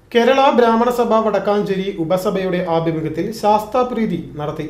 കേരള ബ്രാഹ്മണ സഭ വടക്കാഞ്ചേരി ഉപസഭയുടെ ആഭിമുഖ്യത്തിൽ ശാസ്താപ്രീതി നടത്തി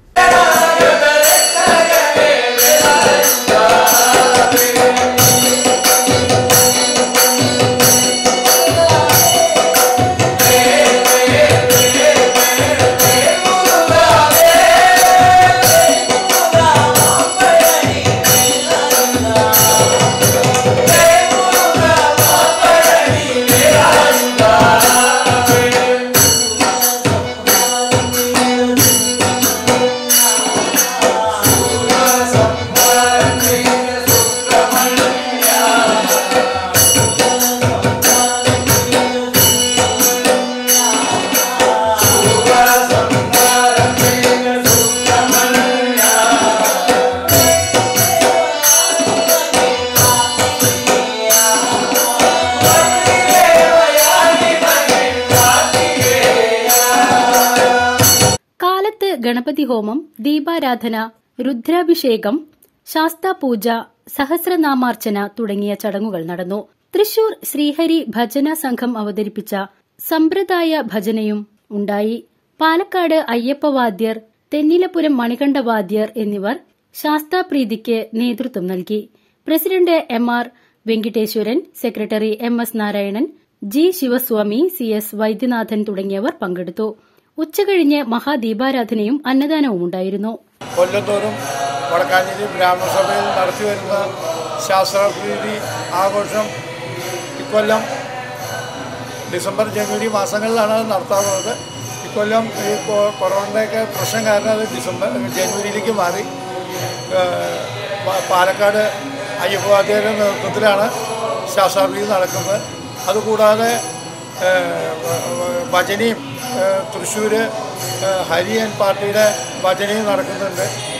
കാലത്ത് ഗണപതി ഹോമം ദീപാരാധന രുദ്രാഭിഷേകം ശാസ്താപൂജ സഹസ്രനാമാർച്ചന തുടങ്ങിയ ചടങ്ങുകൾ നടന്നു തൃശൂർ ശ്രീഹരി ഭജന സംഘം അവതരിപ്പിച്ച സമ്പ്രദായ ഭജനയും ഉണ്ടായി പാലക്കാട് അയ്യപ്പവാദ്യർ തെന്നിലപുരം മണികണ്ഠ വാദ്യർ എന്നിവർ ശാസ്താപ്രീതിക്ക് നേതൃത്വം നൽകി president M R Venkiteswaran secretary M S Narayanan G Sivaswamy C S Vaidyanathan തുടങ്ങിയവർ പങ്കെടുത്തു ഉച്ചകഴിഞ്ഞ് മഹാദീപാരാധനയും അന്നദാനവും ഉണ്ടായിരുന്നു കൊല്ലത്തോറും വടക്കാഞ്ചേരി ബ്രാഹ്മണസഭയിൽ നടത്തിവരുന്ന ശാസ്ത്രപ്രീതി ആഘോഷം ഇക്കൊല്ലം ഡിസംബർ ജനുവരി മാസങ്ങളിലാണ് അത് നടത്താറുള്ളത് ഇക്കൊല്ലം ഈ കൊ- കൊറോണയുടെയൊക്കെ പ്രശ്നം കാരണം അത് ഡിസംബർ ജനുവരിയിലേക്ക് മാറി ഏഹ് പ- പാലക്കാട് അയ്യപ്പവാദ്യരുടെ നേതൃത്വത്തിലാണ് ശാസ്ത്രാപ്രീതി നടക്കുന്നത് അതുകൂടാതെ ഏഹ് വ- വ- ഭജനയും ഏഹ് തൃശ്ശൂർ ഹരിയൻ പാർട്ടിയുടെ ഭജനയും നടക്കുന്നുണ്ട്